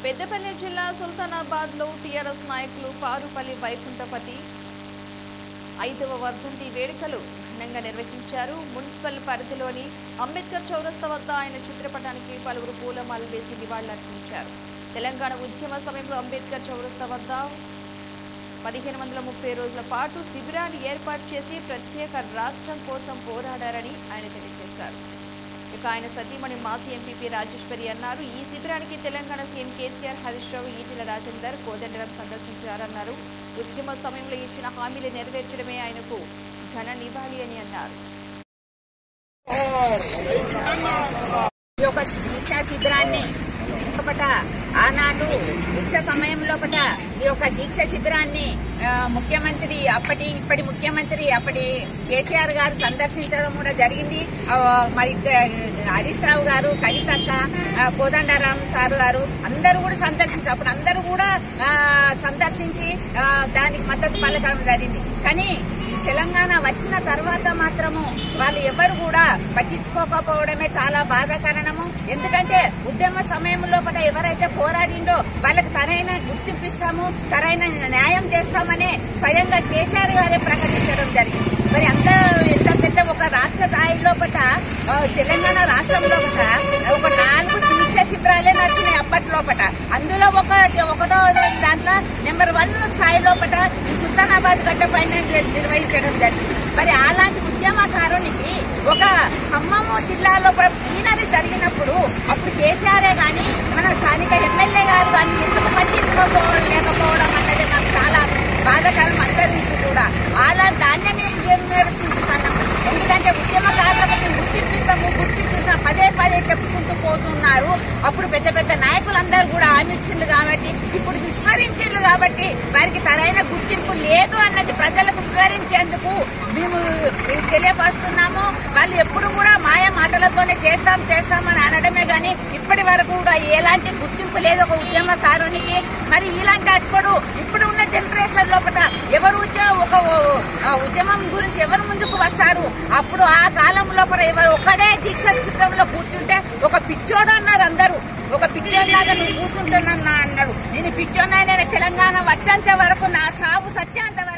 పెద్దపల్లి జిల్లా సుల్తానాబాద్ లో టీఆర్ఎస్ నాయకులు పారుపల్లి వైకుంఠపతి ఐదవ వర్ధంతి వేడుకలు ఘనంగా నిర్వహించారు మున్సిపల్ పరిధిలోని అంబేద్కర్ చౌరస్తా వద్ద ఆయన చిత్రపటానికి పలువురు పూలమాలలు వేసి నివాళులర్పించారు తెలంగాణ ఉద్యమ సమయంలో అంబేద్కర్ చౌరస్తా వద్ద పదిహేను వందల ముప్పై రోజుల పాటు శిబిరాన్ని ఏర్పాటు చేసి ప్రత్యేక రాష్ట్రం కోసం పోరాడారని ఆయన తెలియజేశారు ఇక ఆయన సతీమణి మాజీ ఎంపీపీ రాజేశ్వరి అన్నారు ఈ శిబిరానికి తెలంగాణ సీఎం కేసీఆర్ హరీష్ రావు ఈటెల రాజేందర్ కోదండరాం సందర్శించారన్నారు ఉద్యమ సమయంలో ఇచ్చిన హామీలు నెరవేర్చడమే ఆయనకు ఘన నివాళి అని అన్నారు ఈ యొక్క దీక్షా శిబిరాన్ని లోపట ఆనాడు దీక్ష సమయం లోపట ఈ యొక్క దీక్ష శిబిరాన్ని ఆ, ముఖ్యమంత్రి అప్పటి ఇప్పటి ముఖ్యమంత్రి అప్పటి కేసీఆర్ గారు సందర్శించడం కూడా జరిగింది ఆ, మరి ఆ, హరీష్ రావు గారు కవితక్క ఆ, కోదండరాం సార్ గారు అందరూ కూడా సందర్శించారు అప్పుడు అందరూ కూడా ఆ, సందర్శించి ఆ, దానికి మద్దతు పలకడం జరిగింది కానీ ఈ తెలంగాణ వచ్చిన తర్వాత మాత్రము వాళ్ళు ఎవరు కూడా పట్టించుకోకపోవడమే చాలా బాధాకరణము ఎందుకంటే ఉద్యమ సమయంలో కూడా ఎవరైతే పోరాడిండో వాళ్ళకి సరైన గుర్తింపు ఇస్తాము సరైన న్యాయం చేస్తామని స్వయంగా కేసీఆర్ గారే ప్రకటించడం జరిగింది మరి అంత ఎంత పెద్ద ఒక రాష్ట్ర స్థాయిలో పట ఆ, తెలంగాణ రాష్ట్రంలో పట ఒక నాలుగు దీక్ష శిబిరాలే నడిచినాయి అప్పట్లోపట అందులో ఒక ఒకటో దాంట్లో నెంబర్ వన్ స్థాయిలో పట ఈ సుల్తానాబాద్ గడ్డ పైన నిర్వహించడం జరిగింది మరి అలాంటి ఉద్యమకారునికి ఒక ఖమ్మము జిల్లాలో ప్లీనరీ జరిగినప్పుడు అప్పుడు కేసీఆరే గాని మన స్థానిక ఎమ్మెల్యే గారు కానీ ఎందుకు పట్టించుకోకపోవడం లేకపోవడం అన్నది మాకు చాలా బాధాకరం అందరికీ కూడా అలా దాన్ని మేము విమర్శించుతున్నాము ఎందుకంటే ఉద్యమకారులకు మేము గుర్తింపిస్తాము గుర్తింపిస్తాం పదే పదే చెప్పుకుంటూ పోతున్నారు అప్పుడు పెద్ద పెద్ద నాయకులందరూ కూడా ఆమిచ్చిండ్రు కాబట్టి ఇప్పుడు విస్మరించిండ్రు కాబట్టి వారికి సరైన గుర్తింపు లేదు అన్నది ప్రజలకు వివరించేందుకు మేము తెలియపరుస్తున్నాము వాళ్ళు ఎప్పుడు కూడా మాయ మాటలతోనే చేస్తాం చేస్తామని అనడమే గాని ఇప్పటి వరకు కూడా ఎలాంటి గుర్తింపు లేదు ఒక ఉద్యమకారునికి మరి ఇలాంటి అప్పుడు ఇప్పుడు ఉన్న జనరేషన్ లోపల ఎవరు ఉద్యమం ఒక ఆ ఉద్యమం గురించి ఎవరు ముందుకు వస్తారు అప్పుడు ఆ కాలం లోపల ఎవరు ఒకడే దీక్ష శిబిరంలో కూర్చుంటే ఒక పిచ్చోడు అన్నారు అందరూ ఒక పిచ్చోడిలాగా నువ్వు కూర్చుంటున్నా అన్నాడు నేను పిచ్చోడినా నేను తెలంగాణ వచ్చేంత వరకు నా సాగు సత్యాంత వరకు